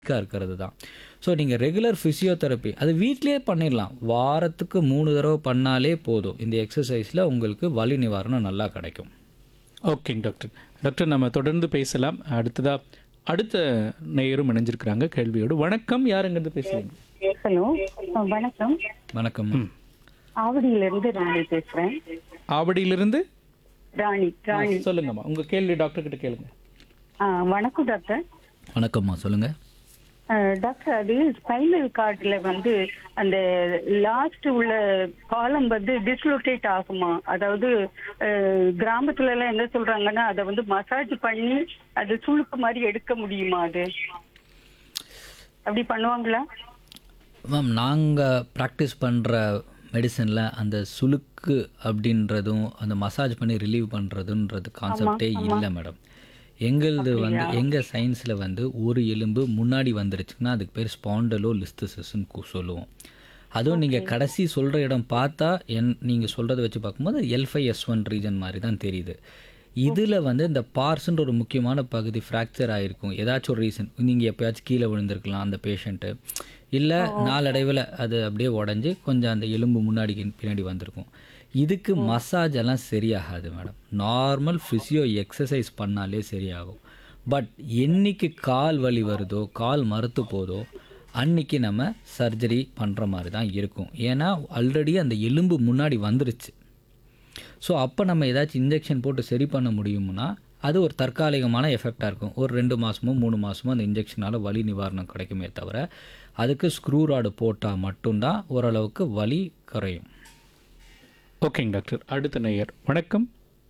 வீக்காக இருக்கிறது தான் ஸோ நீங்கள் ரெகுலர் ஃபிசியோதெரப்பி அது வீட்டிலேயே பண்ணிடலாம் வாரத்துக்கு மூணு தடவை பண்ணாலே போதும் இந்த எக்ஸசைஸில் உங்களுக்கு வலி நிவாரணம் நல்லா கிடைக்கும் ஓகேங்க டாக்டர் டாக்டர் நம்ம தொடர்ந்து பேசலாம் அடுத்ததா அடுத்த நேயரும் இணைஞ்சிருக்கிறாங்க கேள்வியோடு வணக்கம் யாருங்கிறது பேசுறீங்க ஹலோ அஹ் வணக்கம் வணக்கம் ஆவடியிலிருந்து ராணி பேசுறேன் ஆவடியிலிருந்து ராணி ராணி சொல்லுங்கம்மா உங்க கேள்வி டாக்டர் கிட்ட கேளுங்க அஹ் வணக்கம் டாக்டர் வணக்கம்மா சொல்லுங்கள் அஹ் டாக்டர் அது ஸ்பைனல் கார்டில் வந்து அந்த லாஸ்ட் உள்ள காலம் வந்து டிஸ்லோகேட் ஆகுமா அதாவது அஹ், கிராமத்துல எல்லாம் என்ன சொல்றாங்கன்னா அதை வந்து மசாஜ் பண்ணி அது சுளுக்கு மாதிரி எடுக்க முடியுமா அது அப்படி பண்ணுவாங்களா மேம் நாங்கள் ப்ராக்டிஸ் பண்ணுற மெடிசனில் அந்த சுளுக்கு அப்படின்றதும் அந்த மசாஜ் பண்ணி ரிலீவ் பண்ணுறதுன்றது கான்செப்டே இல்லை மேடம் எங்களது வந்து எங்கள் சயின்ஸில் வந்து ஒரு எலும்பு முன்னாடி வந்துருச்சுன்னா அதுக்கு பேர் ஸ்பாண்டலோ லிஸ்தசிஸ்ன்னு சொல்லுவோம் அதுவும் நீங்கள் கடைசி சொல்கிற இடம் பார்த்தா என் நீங்கள் சொல்கிறத வச்சு பார்க்கும்போது L five S one region மாதிரி தான் தெரியுது இதில் வந்து இந்த பார்ஸ்ன்ற ஒரு முக்கியமான பகுதி ஃப்ராக்சர் ஆகிருக்கும் ஏதாச்சும் ஒரு ரீசன் நீங்கள் எப்போயாச்சும் கீழே விழுந்திருக்கலாம் அந்த பேஷண்ட்டு இல்லை நாளடைவில் அது அப்படியே உடஞ்சி கொஞ்சம் அந்த எலும்பு முன்னாடி பின்னாடி வந்திருக்கும் இதுக்கு மசாஜ் எல்லாம் சரியாகாது மேடம் நார்மல் ஃபிசியோ எக்ஸசைஸ் பண்ணாலே சரியாகும் பட் என்னைக்கு கால் வலி வருதோ கால் மறுத்து போதோ அன்னைக்கு நம்ம சர்ஜரி பண்ணுற மாதிரி தான் இருக்கும் ஏன்னா ஆல்ரெடி அந்த எலும்பு முன்னாடி வந்துருச்சு ஸோ அப்போ நம்ம ஏதாச்சும் இன்ஜெக்ஷன் போட்டு சரி பண்ண முடியும்னா அது ஒரு தற்காலிகமான எஃபெக்டாக இருக்கும் ஒரு ரெண்டு மாதமோ மூணு மாதமோ அந்த இன்ஜெக்ஷனால் வலி நிவாரணம் கிடைக்குமே தவிர அதுக்கு ஸ்க்ரூ ராடு போட்டால் மட்டும்தான் ஓரளவுக்கு வலி குறையும் ஓகேங்க டாக்டர் அடுத்த நேயர் வணக்கம்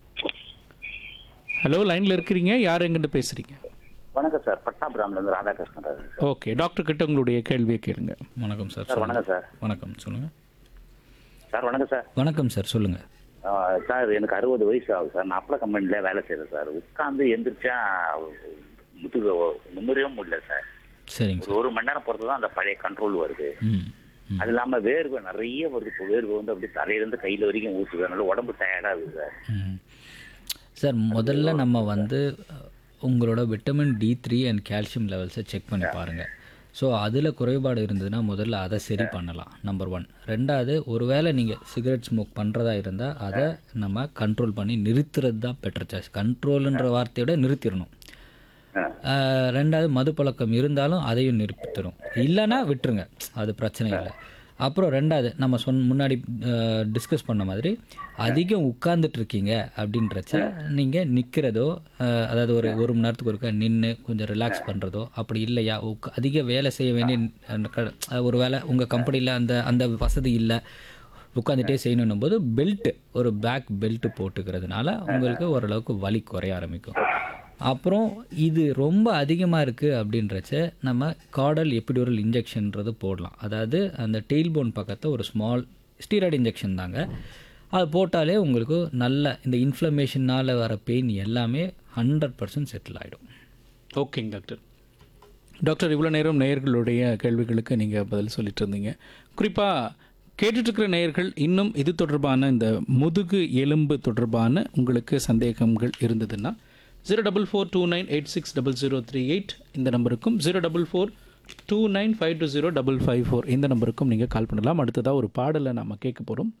ஹலோ லைன்ல இருக்கிறீங்க யார் எங்கிட்ட பேசுறீங்க வணக்கம் சார் பட்டாபுராம்ல இருந்து Radhakrishnan Raj sir okay doctor கிட்ட உங்களுடைய கேள்வியை கேளுங்க வணக்கம் சார் சார் வணக்கம் சார் வணக்கம் சொல்லுங்கள் சார் வணக்கம் சார் வணக்கம் சார் சொல்லுங்கள் ஆ, சார் எனக்கு அறுபது வயசு ஆகுது சார் நான் அப்பள கம்பெனில வேலை செய்யறேன் சார் உட்காந்து எந்திரிச்சா முதுகு நிம்மதியே முடியல சார் சரிங்க ஒரு சார் ஒரு மணி நேரம் பொறுத்து தான் அந்த பழைய கண்ட்ரோல் வருது ம் ம். அது இல்லாம வேர்வை நிறைய வருது இப்போ வேர்வை வந்து அப்படியே தலையிலேருந்து கையில வரைக்கும் ஊற்றுது அதனால உடம்பு டயர்டாகுது சார் ம். சார் முதல்ல நம்ம வந்து அஹ், உங்களோட vitamin D three and calcium லெவல்ஸை செக் பண்ணி பாருங்கள் ஸோ அதில் குறைபாடு இருந்ததுன்னா முதல்ல அதை சரி பண்ணலாம் நம்பர் ஒன் ரெண்டாவது ஒருவேளை நீங்கள் சிகரெட் ஸ்மோக் பண்ணுறதா இருந்தால் அதை நம்ம கண்ட்ரோல் பண்ணி நிறுத்துறது தான் பெட்டர் சாய்ஸ் கண்ட்ரோலுன்ற வார்த்தையோட நிறுத்திடணும் அஹ், ரெண்டாவது மது பழக்கம் இருந்தாலும் அதையும் நிறுத்திடும் இல்லைன்னா விட்டுருங்க அது பிரச்சனை இல்லை அப்புறம் ரெண்டாவது நம்ம சொன் முன்னாடி டிஸ்கஸ் பண்ண மாதிரி அதிகம் உட்கார்ந்துட்டு இருக்கீங்க அப்படின்றச்ச நீங்கள் நிற்கிறதோ அதாவது ஒரு ஒரு மணி நேரத்துக்கு ஒருக்கா நின்று கொஞ்சம் ரிலாக்ஸ் பண்ணுறதோ அப்படி இல்லையா உக்க- அதிக வேலை செய்ய வேண்டிய அஹ், க- அஹ், ஒரு வேலை உங்கள் கம்பெனியில் அந்த அந்த வசதி இல்லை உட்காந்துட்டே செய்யணும் போது பெல்ட் ஒரு பேக் பெல்ட் போட்டுக்கிறதுனால உங்களுக்கு ஓரளவுக்கு வலி குறைய ஆரம்பிக்கும் அப்புறம் இது ரொம்ப அதிகமாக இருக்குது அப்படின்றச்ச நம்ம காடல் எபிடியூரல் இன்ஜெக்ஷன்ன்றது போடலாம் அதாவது அந்த டெயில் போன் பக்கத்தில் ஒரு ஸ்மால் ஸ்டீராய்டு இன்ஜெக்ஷன் தாங்க அது போட்டாலே உங்களுக்கு நல்ல இந்த இன்ஃப்ளமேஷனால் வர பெயின் எல்லாமே ஹண்ட்ரட் பர்சன்ட் செட்டில் ஆகிடும் ஓகேங்க டாக்டர் டாக்டர் இவ்வளோ நேரம் நேயர்களுடைய கேள்விகளுக்கு நீங்கள் பதில் சொல்லிட்டு இருந்தீங்க குறிப்பாக கேட்டுட்ருக்கிற நேயர்கள் இன்னும் இது தொடர்பான இந்த முதுகு எலும்பு தொடர்பான உங்களுக்கு சந்தேகங்கள் இருந்ததுன்னா zero double four two nine eight six double zero three eight இந்த நம்பருக்கும் zero double four two nine five two zero double five four இந்த நம்பருக்கும் நீங்கள் கால் பண்ணலாம் அடுத்ததாக ஒரு பாடலை நாம் கேட்க போகிறோம்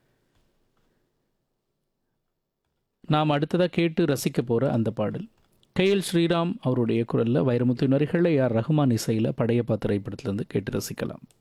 நாம் அடுத்ததாக கேட்டு ரசிக்க போகிற அந்த பாடல் கேஎல் ஸ்ரீராம் அவருடைய குரலில் வைரமுத்து நரிகளை யார் ரஹ்மான் இசையில் படையப்பா திரைப்படத்திலிருந்து கேட்டு ரசிக்கலாம்